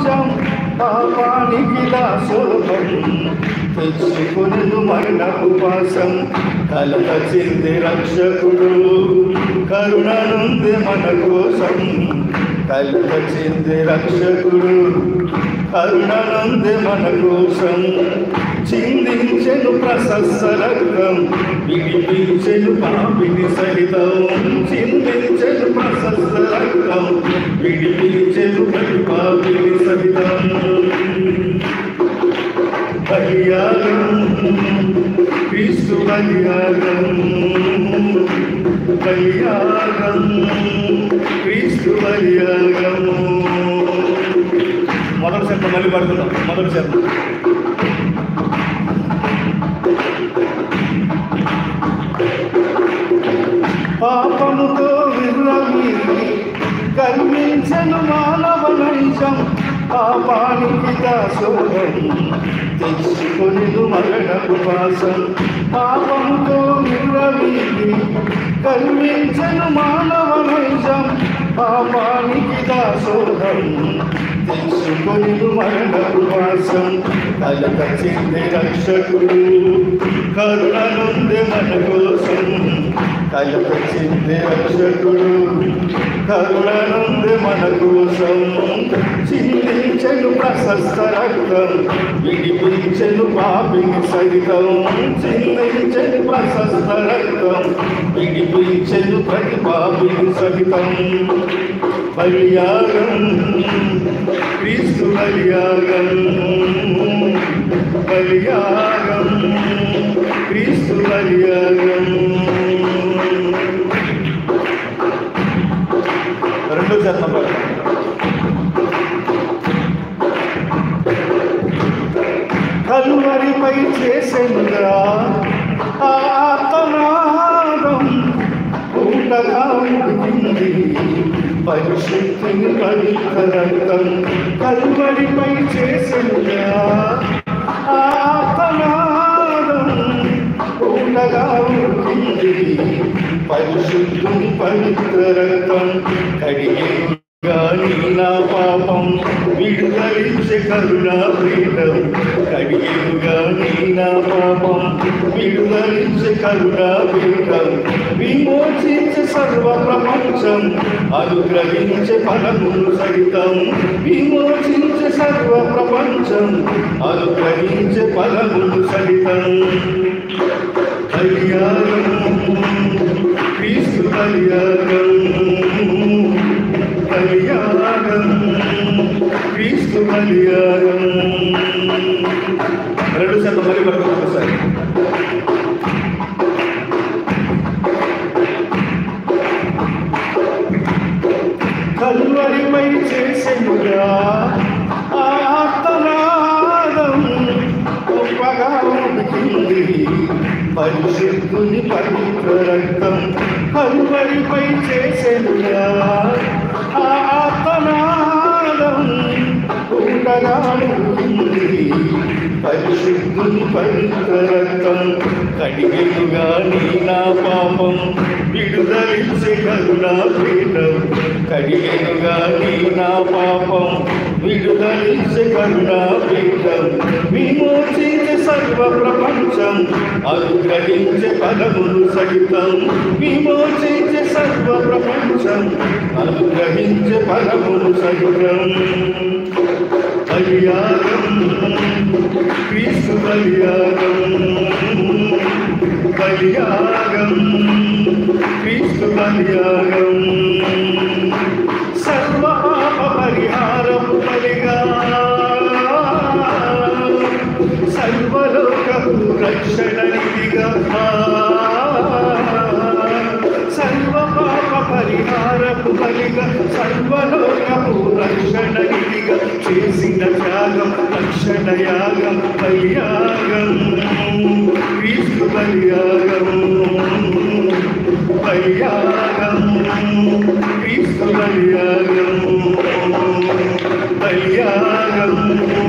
ప్రపంచం పాపానికి దాసోహం తెచ్చుకుని మరణ ఉపాసం కలత చెంది రక్షకుడు కరుణ నుండి మన కోసం కలత చెంది రక్షకుడు కరుణ నుండి మన కోసం చిందించెను ప్రశస్త రక్తం విడిపించెను పాపిని సహితం చిందించెను ప్రశస్త రక్తం విడిపించెను ప్రతి పాపిని సహితం బలియాగం క్రీస్తు బలియాగం బలియాగం క్రీస్తు బలియాగం మొదటి శబ్దం మళ్ళీ పడుతున్నాం మొదటి శబ్దం పాపముతో విర్రవీగి కర్మించను మానవ నైజం పాపానికి దాసోహం తెచ్చుకొని మరణపు పాసం పాపముతో విర్రవీగి కర్మించను మానవ నైజం పాపానికి దాసోహం తెచ్చుకొని మరణపు పాసం కలక చెంది రక్షకుడు కరుణ నుండి మన కోసం కలక చెంది రక్షకుడు కరుణ నుండి మన కోసం చిందించెను ప్రశస్త రక్తం విడిపించెను పాపిని సహితం చిందించెను ప్రశస్త రక్తం విడిపించెను ప్రతి పాపిని సహితం బలియాగం క్రీస్తు బలియాగం బలియాగం క్రీస్తు బలియాగం రెండో చరణం కలువరిపై చేసెనుగా ఆతనాదం ఊటగా ఉడికింది పరిశుద్ధిని పవిత్ర రక్తం కలువరిపై చేసెనుగా ఆతనాదం ఊటగా ఉడికింది పరిశుద్ధుని పవిత్ర రక్తం కడిగేగా నీ నా పాపం విడుదలించే కరుణా ప్రీతం కడిగేగా నీ నా పాపం విడుదలించే కరుణా ప్రీతం విమోచించే సర్వ ప్రపంచం అనుగ్రహించే ఫలములు సహితం విమోచించే సర్వ ప్రపంచం అనుగ్రహించే ఫలములు సహితం కళ్యాణం క్రీస్తు కళ్యాణం కళ్యాణం క్రీస్తు కళ్యాణం రెండు శాతం మళ్ళీ పడుతుంది ఒకసారి కల్వరిపై చేసెనుగా ఆర్తనాదం గొప్పగా ఉడికింది పరిశుద్ధుని పవిత్ర రక్తం కల్వరిపై చేసెనుగా ఆర్తనాదం ఉండగా ఉడికింది పరిశుద్ధుని పవిత్ర రక్తం కడిగెలుగా నీ నా పాపం విడుదలించే కరుణా పీఠం కడిగెలుగా నీ నా పాపం విడుదలించే కరుణా పీఠం విమోచించే సర్వ ప్రపంచం అనుగ్రహించే పదములు సహితం విమోచించే సర్వ ప్రపంచం అనుగ్రహించే పదములు సహితం బలియాగం క్రీస్తు బలియాగం బలియాగం క్రీస్తు బలియాగం సర్వ పాప పరిహారము బలిగా సర్వలోకపు రక్షణ నిధిగా సర్వ పాప పరిహారపు బలిగా సర్వలోకపు రక్షణ నిధిగా చేసిన త్యాగం రక్షణ యాగం బలియాగం క్రీస్తు బలియాగం బలియాగం క్రీస్తు బలియాగం బలియాగం